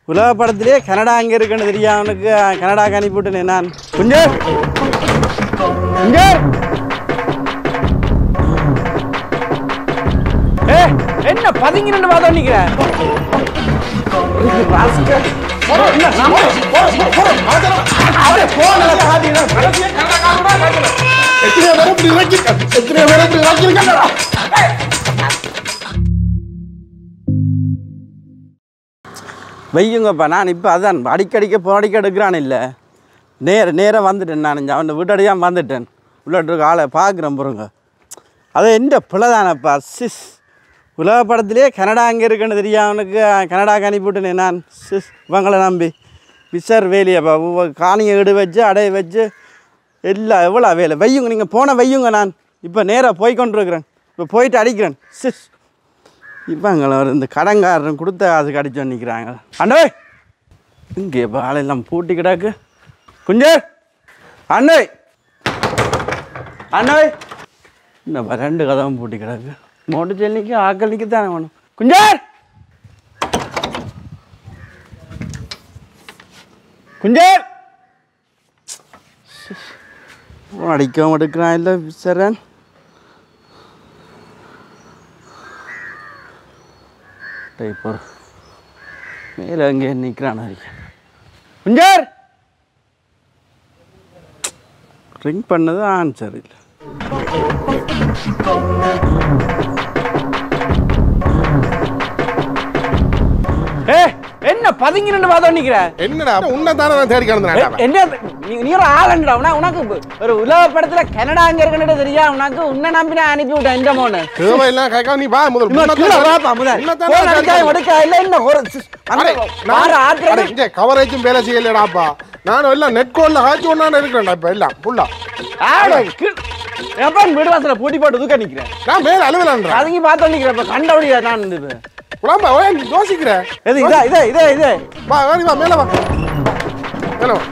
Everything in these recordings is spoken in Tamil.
உலக படத்திலே கனடா அங்கே இருக்குன்னு தெரியும் அவனுக்கு கனடாக்கு அனுப்பிவிட்டேன் நான் குஞ்சர் குஞ்சர் ஏ என்ன பதுங்கி ரெண்டு வாதம் நிக்கிற ராஸ்கல். என்ன, நம்ம- அவரே போன காட்டினா எத்தனை பேரை இப்படி இறக்கிருக்க எத்தனை பேரை இப்படி இறக்கிருக்கா வையுங்கப்பா நான் இப்போ அதான் அடிக்கடிக்க போடிக்க எடுக்கிறான் இல்லை நேர நேராக வந்துட்டேன் நான் இங்க அவன் வீட்டடியாக வந்துட்டேன் உள்ளாட்டு ஆளை பார்க்குறேன் பாருங்க அது எந்த பிள்ளை தானப்பா சிஸ் உலக படத்திலே கனடா அங்கே இருக்குன்னு தெரியும் அவனுக்கு கனடாக்கு அனுப்பிவிட்டேனே நான் சிஸ் இவங்களை நம்பி விசர் வேலையப்பா காணியை இடு வச்சு அடைய வச்சு எல்லாம் எவ்வளோ வேலை வையுங்க நீங்கள் போன வையுங்க நான் இப்போ நேராக போய் கொண்டிருக்கிறேன் இப்போ போயிட்டு அடிக்கிறேன் சிஸ் இவங்கள ஒரு இந்த கடன்காரன் கொடுத்த காசுக்கு அடிச்சு நிற்கிறாங்க அண்ணே இங்கே இப்போ ஆளெல்லாம் பூட்டி கிடாக்கு குஞ்சு அண்ணே அண்ணே இன்னும் ரெண்டு கதவும் பூட்டி கிடக்கு மோட்டு செல்லிக்கு ஆக்கள் நிற்க தானே வேணும் குஞ்சர் குஞ்சர் அடிக்கவும் எடுக்கிறான் இல்லை சரண் டைப்பர் மேலே அங்கே நிற்கிறான் குஞ்சர் ரிங் பண்ணது ஆன்சர் இல்லை ஏ என்ன பதுங்கி ரெண்டு வாதம் நிக்கிற என்னடா உன்னை தானே நான் தேடி கிடந்தேன் என்ன நீ நீ ஒரு ஆளுண்டா உனா உனக்கு ஒரு உலக படத்துல கனடா அங்க இருக்குன்னு தெரியா உனக்கு உன்னை நம்பி நான் அனுப்பி விட்டேன் இந்த மோனு தேவை எல்லாம் கேட்காம நீ வா முதல் இன்னும் கீழே வாப்பா முதல். உன்னைத்தானே போன் நான் அடிச்சா தேடி எடுக்க இல்ல என்ன ஒரு சிஸ்- அந்த அடே, வார நான் ஆத்திரம் அடே, இங்க கவரேஜும் வேலை செய்யலடாப்பா நானும் எல்லாம் நெட் கோல்ல ஹாச்சு ஒண்ணான்னு இருக்கிறேன்டா இப்ப எல்லாம் ஃபுல்லா ஆளு, கீழ்- எப்ப வீடு வாசல பூட்டி போட்டு தூக்க நிக்கிறேன் நான் மேல அலுவலன்றேன் அதுக்கு பார்த்து நிக்கிறேன் இப்ப கண்டபடியா நான் இது உடம்பா ஏன் யோசிக்கிற எது இதே இதே இதே இதே வா வேணி வா மேல வா மேல வா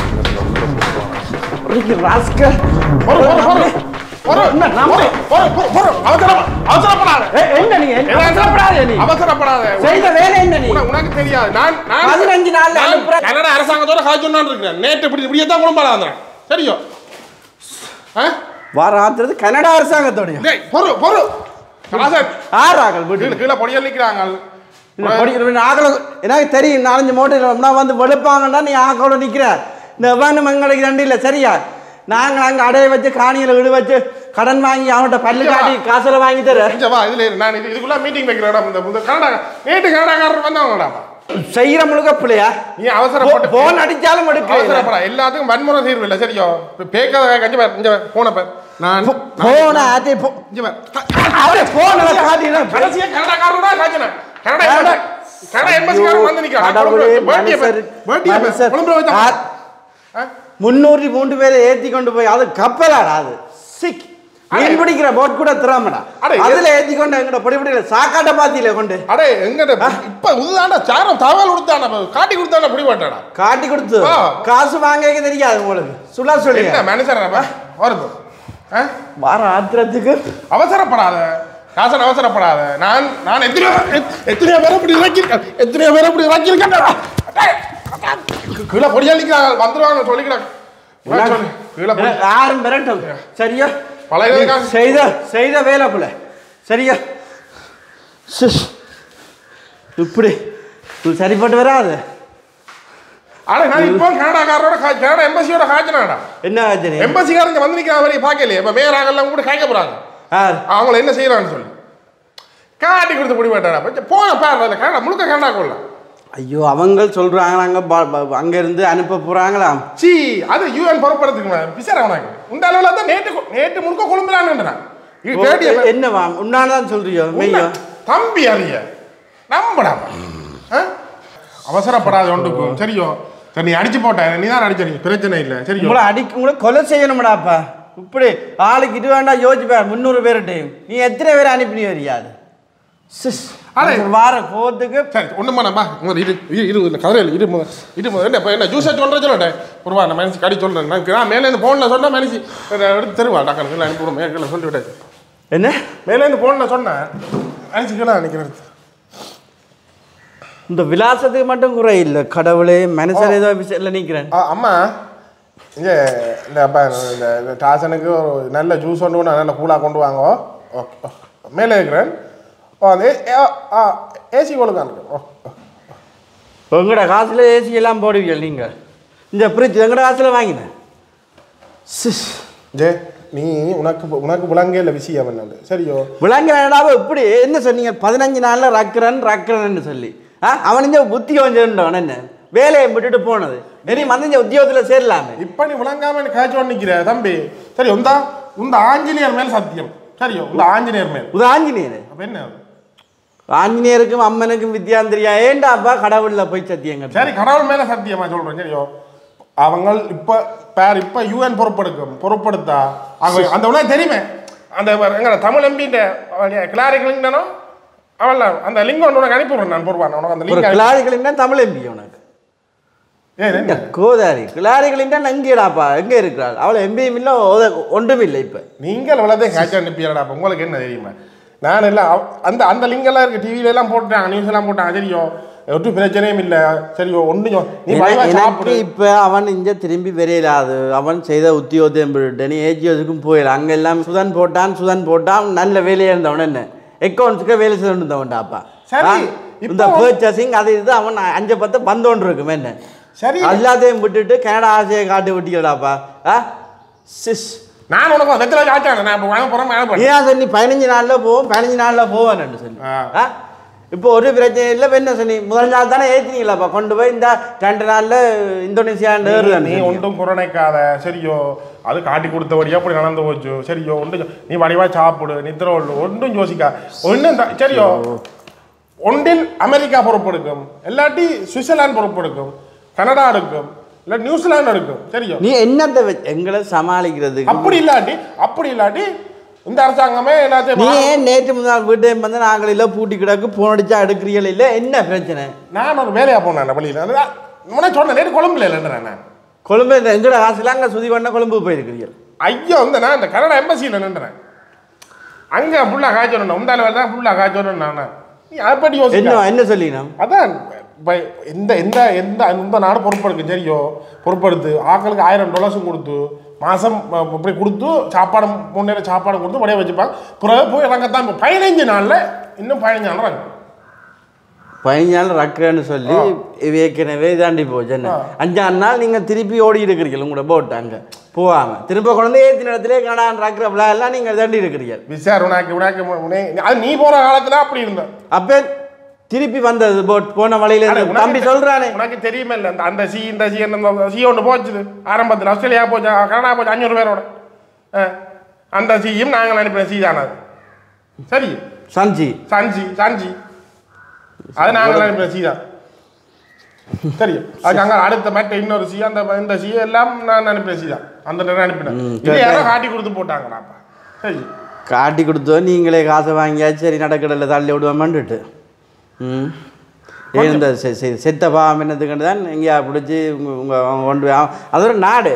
ராஸ்கல் போறோம் போறோம் போறோம் போறோம் என்ன, நம்ம- போறோம், போறோம் போறோம் போறோம் அவசரம் அவசரப்படாத ஏய், என்ன நீ என்ன அவசரப்படாத நீ அவசரப்படாத செய்த வேலை என்ன நீ உன- உனக்கு தெரியாது நான் நான் பதினஞ்சு நாள்ல நான் அனுப்புற- கனடா அரசாங்கத்தோட காய்ச்சி சொன்னான்னு இருக்கேன் நேற்று இப்படி இப்படியே தான் குடும்பம் வந்தேன் சரியோ ஆ வார ஆத்துறது கனடா அரசாங்கத்தோடைய டேய் பொறு பொறு கலாசன் ஆறாக்கள் வீட்டு கீழே கீழே பொடியல் நிற்கிறாங்க இந்த படிக்கிற ஆக்கள எனக்கு தெரியும் நாலஞ்சு மோட்டையில் நான் வந்து வெளுப்பாங்கன்னா நீ ஆக்களோட நிற்கிற இந்த எவ்வளவு எங்களுக்கு ரெண்டு இல்லை சரியா நாங்கள் அங்கே அடைய வச்சு காணியில் விடு வச்சு கடன் வாங்கி அவன்கிட்ட பல்லு காட்டி காசில் வாங்கி தர இங்க வா இதுல இரு. நான் இது இதுக்குள்ள மீட்டிங் வைக்கிற இடம் இந்த இந்த கனடா நேற்று கனடாக்காரர் வந்தவங்கடா செய்கிற முழுக்க பிள்ளையா நீ அவசரப்பட்டு போன் அடிச்சாலும் எடுக்க அவசரப்படா எல்லாத்துக்கும் வன்முறை தீர்வு இல்லை சரியோ இப்ப பேக்காத கஞ்சி பார் இங்க போன பார் நான் போன ஆட்டி போ இங்க பார் அவரே போன காட்டி கடைசியா கனடாக்காரரோட காய்ச்சன கனடா கனடா. கனடா எம்பசிக்காரன் வந்து நிக்கிறான் கடவுளே, வேட்டிய பார் மனுஷர், வேட்டிய பார் மனுஷர். கொழும்புல வச்சா ஆ, முன்னூறு மூன்று பேரை ஏத்தி கொண்டு போய் அது கப்பலாடா அது சிக் மீன் பிடிக்கிற போட் கூட திறாமடா அடே, அதுல ஏத்தி கொண்டு எங்கட பொடி பொடியில சாக்காட்ட பாத்தியில கொண்டு அடே எங்கட இப்ப இதுதான்டா சாரம் தகவல் கொடுத்தானே காட்டி கொடுத்தானே புடி மாட்டாடா காட்டி கொடுத்து ஆ. காசு வாங்க தெரியாது உங்களுக்கு சுல்லா சொல்லி என்ன மனுஷன் வருது ஆ? வார ஆத்திரத்துக்கு அவசரப்படாத காசன் அவசரப்படாத நான் நான் எத்தனையோ எத்- எத்தனையோ பேரை இப்படி இறக்கியிருக்கேன் எத்தனையோ பேரை இப்படி இறக்கியிருக்கேன் டேய், கீழே பொடியா நிற்கிறாங்க வந்துருவாங்க சொல்லிக்கிறாங்க நான் சொல்லு. கீழே பொடி யாரும் மிரட்டும் சரியா பழைய நீ காசு. செய்த செய்த வேலை போல சரியா சிஸ். இப்படி இது சரிப்பட்டு வராது ஆனா நான் இப்போ கனடாக்காரரோட கா- கனடா எம்பசியோட காய்ச்சினாடா என்ன ஆச்சு எம்பசிக்காரங்க வந்து நிற்கிற வரையும் பார்க்கலையே இப்போ மேயராகலாம் கூட காய்க்க போறாங்க யார் அவங்கள என்ன செய்யறான்னு சொல்லி காட்டி கொடுத்து பிடி மாட்டாடா போன பாரு அதில் கனடா முழுக்க கனடா கொள்ள ஐயோ அவங்க சொல்றாங்க நாங்க ப- ப- அங்க இருந்து அனுப்ப போறாங்களாம் சி அது யூஎன் பொறுப்படுத்துக்கு பிசர் அவனாக்கு இந்த அளவில் தான் நேற்று கொ- நேற்று முழுக்க கொழும்புலான்னுறான் இது கேட்டிய என்னவா உன்னானதான் சொல்றியோ மெய்யோ தம்பி அறிய நம்படா அவசரப்படாத ஒன்றுக்கும் சரியோ சரி நீ அடிச்சு போட்ட நீ தான் அடிச்ச நீ பிரச்சனை இல்லை சரியோ உங்களை அடிக்க உங்களை கொலை செய்யணும்டாப்பா இப்படி ஆளுக்கு இது வேண்டாம் யோசிப்பார் முந்நூறு பேர்கிட்டையும் நீ எத்தனை பேர் அனுப்பி வரியாது சிஸ் அடே. வார கோவத்துக்கு சரி ஒன்றும் பண்ணப்பா முதல்ல இரு இரு இரு இல்லை கதையில் இரு முதல் இரு முதல் என்ன இப்போ என்ன ஜூஸை சொல்கிற சொல்லட்டேன் ஒரு வா நான் மனசு கடி சொல்கிறேன் நான் நான் மேலேருந்து ஃபோனில் சொன்னால் மனசு எடுத்து தருவா டாக்டர் இல்லை அனுப்பி விடும் மேலே சொல்லி விடாது என்ன மேலேருந்து ஃபோனில் சொன்னேன் மனசு கீழே நினைக்கிறது இந்த விலாசத்துக்கு மட்டும் குறை இல்லை கடவுளே மனுஷன் ஏதோ விஷயத்தில் நிற்கிறேன் ஆ, அம்மா இங்கே இந்த அப்பா இந்த இந்த டாசனுக்கு ஒரு நல்ல ஜூஸ் ஒன்று ஒன்று நல்ல கூலாக கொண்டு வாங்க ஓ, ஓ, மேலே இருக்கிறேன் ஓ அந்த ஏசி கொடுக்காங்க ஓ ஓ. உங்களோட காசுல ஏசி எல்லாம் போடுவீங்க நீங்கள் இந்த ஃப்ரிட்ஜ் எங்களோட காசுல வாங்கினேன் சிஸ் ஜே நீ உனக்கு உனக்கு விளங்கல விஷயம் என்னது சரியோ விளங்குறாடாவோ இப்படி என்ன சொன்னீங்க பதினஞ்சு நாளில் ரக்கிறன் ரக்கிறன்னு சொல்லி ஆ அவன் இந்த புத்தி கொஞ்சம் என்ன வேலையை விட்டுட்டு போனது இனி வந்து உத்தியோகத்தில் சேரலாமே இப்போ நீ விளங்காம நீ காய்ச்சி நிற்கிற தம்பி சரி உந்தா உந்த ஆஞ்சநேயர் மேல் சத்தியம் சரியோ உந்த ஆஞ்சநேயர் மேல் இது ஆஞ்சநேயர் அப்போ என்ன அது? ஆஞ்சநேயருக்கும் அம்மனுக்கும் வித்தியாசம் தெரியா ஏண்டாப்பா கடவுளில் போய் சத்தியங்க சரி கடவுள் மேல சத்தியமா சொல்றேன் சரியோ அவங்க இப்ப பேர் இப்ப யூஎன் பொறுப்பெடுக்கும் பொறுப்படுத்தா அவங்க அந்த உலகம் தெரியுமே அந்த எங்க தமிழ் எம்பின்ற கிளாரி கிளிங்டனோ அவள் அந்த லிங்க் ஒன்று உனக்கு அனுப்பிவிடுறேன் நான் பொறுப்பான உனக்கு அந்த ஒரு லிங்க் கிளாரிகளின் தமிழ் எம்பி உனக்கு ஏன் இந்த கோதாரி கிளாரிகளின் எங்கேடாப்பா எங்கே இருக்கிறாள் அவளை எம்பியும் இல்லை ஒன்றும் இல்லை இப்போ நீங்கள் இவ்வளோதே காய்ச்சி அனுப்பிடுறா அப்போ உங்களுக்கு என்ன தெரியுமா நான் எல்லாம் அவ- அந்த அந்த லிங்க் எல்லாம் இருக்கு டிவில எல்லாம் போட்டாங்க நியூஸ் எல்லாம் போட்டாங்க சரியோ ஒன்றும் பிரச்சனையும் இல்லை சரியோ ஒன்றும் நீ என- வயவா எனக்கு சாப்பிடு இப்போ அவன் இங்கே திரும்பி வரையிலாது அவன் செய்த உத்தியோகம் விட்டு நீ ஏஜியோஸுக்கும் போயிடலாம் அங்கே எல்லாம் சுதன் போட்டான் சுதன் போட்டான் நல்ல வேலையாக இருந்தவன் என்ன அக்கௌண்ட்ஸுக்கு வேலை செய்து இருந்தவன்டாப்பா சரி, ஆ? இப்போ இந்த பர்ச்சேசிங் அது இது அவன் அஞ்சு பத்து பந்தோன்று இருக்கும் என்ன சரி எல்லாத்தையும் விட்டுட்டு கனடா ஆசையை காட்டி விட்டிக்கலாப்பா ஆ சிஸ் நான் உனக்கு வெத்தலை காய்ச்சானே நான் இப்போ வாங்க போகிறேன் வாங்க போகிறேன் ஏன் சொன்னி பதினஞ்சு நாளில் போவோம் பதினஞ்சு நாளில் போவேன்னு சொல்லி ஆ. ஆ இப்போ ஒரு பிரச்சனை இல்லை இப்ப என்ன சொன்னி முதல் நாள் தானே ஏற்றினீங்களாப்பா கொண்டு போய் இந்த ரெண்டு நாளில் இந்தோனேசியாண்டு நீ ஒன்றும் குரணைக்காத சரியோ அது காட்டி கொடுத்தபடியா அப்படி நடந்து போச்சு சரியோ ஒன்றும் நீ வடிவா சாப்பிடு நித்திர ஒன்றும் யோசிக்கா ஒன்றும் சரியோ ஒன்றில் அமெரிக்கா பொறுப்பெடுக்கும் இல்லாட்டி சுவிட்சர்லாந்து பொறுப்பெடுக்கும் கனடா எடுக்கும் இல்லை நியூசிலாந்து எடுக்கும் சரியோ நீ என்னத்தை வச்சு எங்களை சமாளிக்கிறதுக்கு அப்படி இல்லாட்டி அப்படி இல்லாட்டி இந்த அரசாங்கமே நீ எல்லாத்தையும் ஏன் நேற்று முதல் வீட்டை வந்து நாங்கள் இல்லை பூட்டி கிடக்கு போன் அடிச்சா எடுக்கிறீங்களா இல்லை என்ன பிரச்சனை நான் ஒரு வேலையா போனேன் வெளியில் முன்னே சொன்னேன் நேற்று கொழும்புல இல்லைன்றேன் நான் கொழும்பு இந்த எங்கட காசுல அங்கே சுதி பண்ண கொழும்பு போயிருக்கிறீர்கள் ஐயோ இந்த நான் இந்த கனடா எம்பசியில் நின்றுறேன் அங்கே ஃபுல்லாக காய்ச்சணும் உந்தால வேலை தான் ஃபுல்லாக காய்ச்சணும் நான் நீ அதை பற்றி யோசிக்க என்ன என்ன சொல்லினோம் அதான் இப்போ எந்த எந்த எந்த இந்த நாடு பொறுப்பெடுக்கும் சரியோ பொறுப்பெடுத்து ஆட்களுக்கு ஆயிரம் டாலர்ஸும் கொடுத்து மாதம் இப்படி கொடுத்து சாப்பாடு மூணு நேரம் சாப்பாடு கொடுத்து உடைய வச்சுப்பாங்க பிறகு போய் இறங்கத்தான் இப்போ பதினஞ்சு நாளில் இன்னும் பதினஞ்சு நாள் இறங்கும் பதினஞ்சு நாள் ரக்கிறேன்னு சொல்லி இது ஏற்கனவே இதாண்டி போச்சு என்ன அஞ்சாறு நாள் நீங்கள் திருப்பி ஓடி இருக்கிறீர்கள் உங்களோட போட்டு அங்கே போகாமல் திரும்ப கொண்டு வந்து ஏற்றின இடத்துல கடான் ரக்கிற எல்லாம் நீங்கள் இதாண்டி இருக்கிறீர்கள் விசார் உனக்கு உனக்கு உனே அது நீ போகிற காலத்தில் அப்படி இருந்தேன் அப்போ திருப்பி வந்தது போட் போன வழியில அட, இருந்து உனக்கு தம்பி தெ- சொல்றானே உனக்கு தெரியுமே இல்லை அந்த அந்த சி இந்த சி அந்த சி ஒன்று போச்சுது ஆரம்பத்தில் ஆஸ்திரேலியா போச்சு கனடா போச்சு அஞ்சூறு பேரோட ஆ. அந்த சியும் நாங்கள் அனுப்பின சி தானே அது சரி சஞ்சி சஞ்சி சஞ்சி அது நாங்கள் அனுப்பின சி தான் சரி அதுக்கு அங்கே அடுத்த மற்ற இன்னொரு சி அந்த இந்த சி எல்லாம் நான் அனுப்பின சி தான் அந்த நேரம் அனுப்பினேன் இது யாரோ காட்டி கொடுத்து போட்டாங்களாப்பா சரி காட்டி கொடுத்தோ நீங்களே காசை வாங்கியாச்சு சரி நடக்கடல தள்ளி விடுவோமான்ட்டு ம் ஏன் இந்த செ- செ- செத்த பாவம் என்னத்துக்கு தான் எங்கேயா பிடிச்சி உங்க உங்க- அவங்க கொண்டு போய் அவன்- அது ஒரு நாடு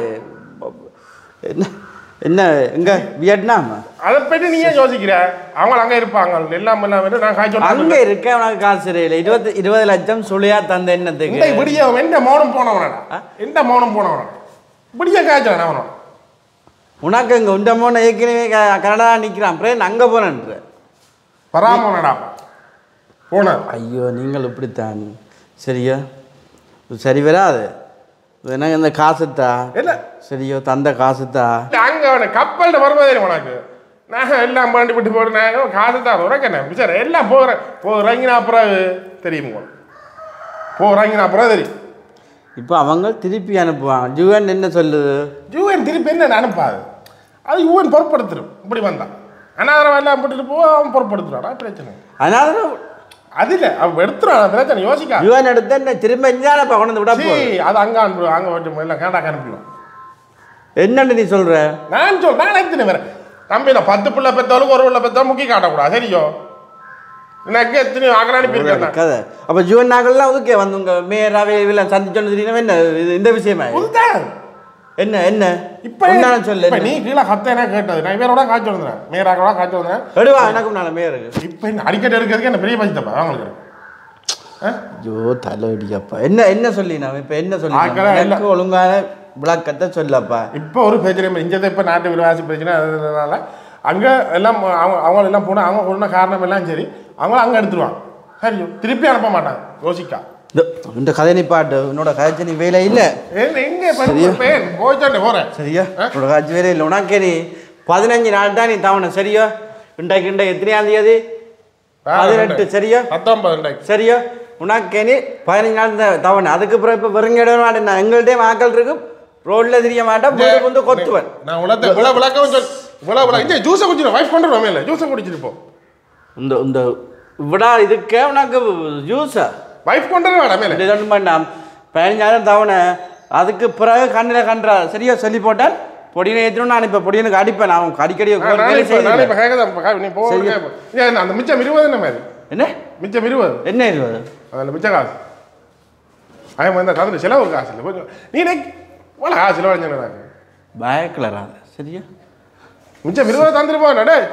என்ன என்ன எங்க வியட்நாம் அதை பற்றி நீ ஏன் யோசிக்கிற அவங்க அங்கே இருப்பாங்க எல்லாம் எல்லாம் வந்து நான் காய்ச்சல் அங்கே இருக்க உனக்கு காசு தெரியல இருபத்தி இருபது லட்சம் சுழியா தந்த என்னத்துக்கு இந்த விடிய எந்த மௌனம் போனவனடா எந்த மௌனம் போனவனா விடிய காய்ச்சல் அவனோட உனக்கு இங்கே உண்ட மோன ஏற்கனவே க- கனடா நிற்கிறான் அப்புறம் அங்கே போனன்ற பராமனடா போன ஐயோ நீங்கள் இப்படித்தான் சரியா இது சரி வராது வேணா இந்த காசுத்தா இல்ல சரியோ தந்த காசுத்தா இல்ல, அங்க அவன கப்பல்ல வரும்போதே உனக்கு நான் எல்லாம் பாண்டி விட்டு போறேன் காசு தான் உனக்கு என்ன பிச்சர் எல்லாம் போகிறேன் போ இறங்கினா அப்புறம் தெரியும் உங்களுக்கு போ இறங்கினா அப்புறம் தெரியும் இப்போ அவங்க திருப்பி அனுப்புவாங்க ஜுவன் என்ன சொல்லுது யூஎன் திருப்பி என்ன அனுப்பாது அது யூஎன் பொறுப்படுத்திடும் இப்படி வந்தான் அனாதரம் எல்லாம் போட்டுட்டு போ அவன் பொறுப்படுத்துறான் பிரச்சனை அதனால அது இல்லை அவன் எடுத்துறான் பிரச்சனை யோசிக்கா ஜுவன் எடுத்து என்ன திரும்ப இஞ்சானப்பா கொண்டு வந்து விட சீ, போகுது அது அங்க அனுப்பு அங்க வச்சு எல்லாம் கேட்டாக்க அனுப்பிடுவோம் என்னன்னு நீ சொல்ற நான் சொல் நான் எத்தனை வரேன் தம்பி நான் பத்து பிள்ளை பெற்றவளுக்கு ஒரு பிள்ளை பெற்றவள் முக்கி காட்டக்கூடாது சரியோ எனக்கு எத்தனை ஆகலாம் அனுப்பியிருக்கேன் நான். கதை அப்போ ஜுவன் நாங்கள்லாம் ஒதுக்கே வந்துங்க மேயராவே இவெல்லாம் சந்திச்சோன்னு தெரியுமா என்ன இது இந்த விஷயமா இது? புதுதான். என்ன என்ன இப்ப உண்மையான சொல்லு இப்ப என்ன? நீ கீழே கத்தேனா கேட்டது நான் இவரோட காய்ச்சி வந்தேன் மேயராக்கோட காய்ச்சி வந்தேன் எடுவா எனக்கும் நாளை மேயருக்கு இப்போ இந்த அடிக்கடி எடுக்கிறதுக்கு என்ன பெரிய பட்சத்தப்பா அவங்களுக்கு ஐயோ தலையடிக்கப்பா என்ன என்ன சொல்லி நான் இப்போ என்ன சொல்லி ஆக்களா இல்ல. எனக்கு ஒழுங்கான விளக்கத்தை சொல்லப்பா இப்போ ஒரு பிரச்சனை இங்கே இப்போ நாட்டு விலைவாசி பிரச்சனை அதனால அங்கே எல்லாம் அவங்க அவங்க எல்லாம் போனால் அவங்க கொண்ட காரணம் எல்லாம் சரி அவங்கள அங்கே எடுத்துருவாங்க சரியோ திருப்பி அனுப்ப மாட்டாங்க யோசிக்கா இந்த இந்த கதை நீ பாட்டு உன்னோட கதைச்சு நீ வேலை இல்லை என்ன எங்கே பேர் போயிட்டே போகிறேன் சரியா உன்னோட கதைச்சு வேலை இல்லை உனக்கே நீ பதினஞ்சு நாள் தான் நீ தவணை சரியா இன்றைக்கு இன்றை எத்தனையாம் தேதி பதினெட்டு சரியா பத்தொன்பது ரெண்டாயிரத்தி சரியா உனக்கு நீ பதினஞ்சு நாள் தான் தவணை அதுக்கு அப்புறம் இப்போ வெறுங்கிட மாட்டேன் நான் எங்கள்கிட்ட ஆக்கள் இருக்கு ரோட்ல தெரிய மாட்டேன் வீடு வந்து கொத்துவேன் நான் உலகத்தை இவ்வளோ விளக்கம் சொல் இவ்வளோ விளக்கம் இங்கே ஜூஸை குடிச்சிடும் வைஃப் கொண்டு வருவோமே இல்லை ஜூஸை குடிச்சிருப்போம் இந்த இந்த விடா இதுக்கே உனக்கு ஜூஸா வைஃப் கொண்டு வருவாடா மேலே இது ஒன்றும் வேண்டாம் பதினஞ்சாயிரம் தவணை அதுக்கு பிறகு கண்ணில் கன்றா சரியா சொல்லி போட்டால் பொடியை ஏற்றணும் நான் இப்போ பொடியனுக்கு அடிப்பேன் அவன் அடிக்கடி நானே வேலை இப்போ நானே செய்யல. இப்போ கேட்குதான் நீ போக அந்த மிச்சம் இருபது என்ன மாதிரி என்ன மிச்சம் இருபது என்ன இது அதில் மிச்ச காசு அவன் வந்து அதில் செலவு காசு இல்லை கொஞ்சம் நீ நெக் இவ்வளோ காசு செலவழிஞ்சாங்க பயக்கலரா சரியா மிச்சம் இருபது தந்துட்டு போவேன் டே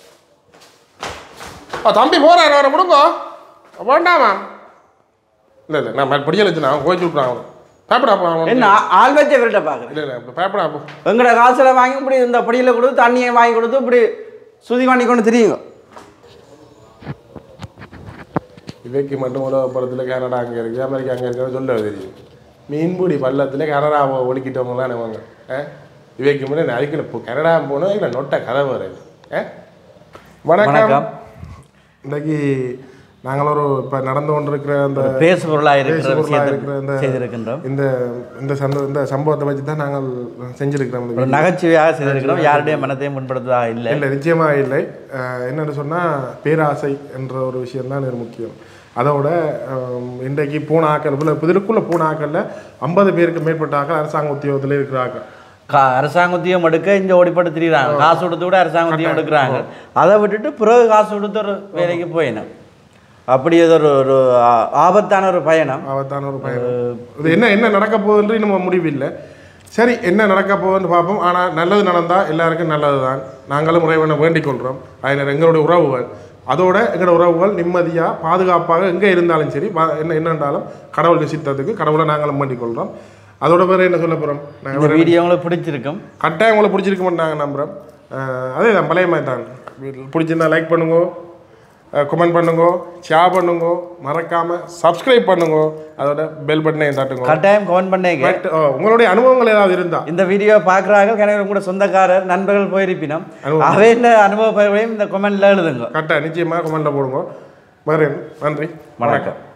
ஆ தம்பி போகிறாரு வர கொடுங்கோ வேண்டாமா இல்லை இல்லை நான் படிக்கல வச்சு நான் கோச்சு விட்றான் அவன் பேப்படா போ அவன் என்ன ஆ- ஆள் வச்ச விரட்ட பார்க்குறேன் இல்லை இல்லை இப்போ பேப்படா போ எங்கட காசில் வாங்கி இப்படி இந்த பொடியில் கொடுத்து தண்ணியை வாங்கி கொடுத்து இப்படி சுதி பண்ணி கொண்டு தெரியுங்க இவைக்கு மட்டும் உலக படத்தில் கனடா அங்கே இருக்கு அமெரிக்கா அங்கே இருக்கிறது சொல்ல தெரியும் மீன்பிடி பள்ளத்தில் கனடா ஒழிக்கிட்டவங்களாம் நினைவாங்க ஆ இவைக்கு முன்னாடி அடிக்கல இப்போ கனடா போனோம் இல்லை நொட்டை கதை வருது ஆ வணக்கம் வணக்கம். இன்னைக்கு நாங்கள் ஒரு இப்போ நடந்து கொண்டிருக்கிற அந்த பேசு பொருளாக இருக்கிற பேசுபொருளா இருக்கிற இந்த விஷயத்தை செய்திருக்கின்றோம் இந்த இந்த சந்த இந்த சம்பவத்தை வச்சு தான் நாங்கள் செஞ்சிருக்கிறோம் இந்த ஒரு நகைச்சுவையாக செய்திருக்கிறோம் யாருடைய மனத்தையும் முன்படுத்துவதாக இல்லை இல்லை நிச்சயமாக இல்லை அஹ் என்னன்னு சொன்னால் பேராசை என்ற ஒரு விஷயம்தான் இது முக்கியம் அதோட அஹ், இன்றைக்கு போன ஆக்கள் புல புதிலுக்குள்ளே போன ஆக்களில் ஐம்பது பேருக்கு மேற்பட்ட ஆக்கள் அரசாங்க உத்தியோகத்தில் இருக்கிறாங்க கா அரசாங்க உத்தியம் எடுக்க இங்கே ஓடிப்பட்டு திரிகிறாங்க காசு கொடுத்து கூட அரசாங்க உத்தியம் எடுக்கிறாங்க அதை விட்டுட்டு பிறகு காசு கொடுத்து ஒரு வேலைக்கு போயினோம் அப்படி ஏதோ ஒரு ஒரு ஆ- ஆபத்தான ஒரு பயணம் ஆபத்தான ஒரு பயணம் இது என்ன என்ன நடக்க போகுதுன்ற இன்னும் முடிவில்லை சரி என்ன நடக்க போகுதுன்னு பார்ப்போம் ஆனால் நல்லது நடந்தால் எல்லாருக்கும் நல்லது தான் நாங்களும் உறவினை வேண்டிக் கொள்கிறோம் அதனால் எங்களுடைய உறவுகள் அதோட எங்களோட உறவுகள் நிம்மதியாக பாதுகாப்பாக எங்கே இருந்தாலும் சரி வா- என்ன என்னன்றாலும் கடவுள் நிசித்ததுக்கு கடவுளை நாங்களும் வேண்டிக் கொள்கிறோம் அதோட வேறு என்ன சொல்ல போகிறோம் நாங்கள் இந்த வீடியோ உங்களுக்கு பிடிச்சிருக்கும் கட்டாயம் உங்களை பிடிச்சிருக்க மாட்டாங்க நம்புகிறோம் அதே தான் பழைய மாதிரி தான் பிடிச்சிருந்தா லைக் பண்ணுங்க கமெண்ட் பண்ணுங்க ஷேர் பண்ணுங்க மறக்காம சப்ஸ்கிரைப் பண்ணுங்க அதோட பெல் பட்டனையும் தட்டுங்க கட்டாயம் கமெண்ட் பண்ணேங்க பட் உங்களுடைய அனுபவங்கள் ஏதாவது இருந்தா இந்த வீடியோ பார்க்குறாங்க கிணறு கூட சொந்தக்காரர் நண்பர்கள் போயிருப்பினோம் அனுபவம். அவை என்ன அனுபவ பயிர்களையும் இந்த கமெண்ட்ல எழுதுங்க கரெக்டாக நிச்சயமாக கமெண்ட்டில் போடுங்க வரேன் நன்றி வணக்கம்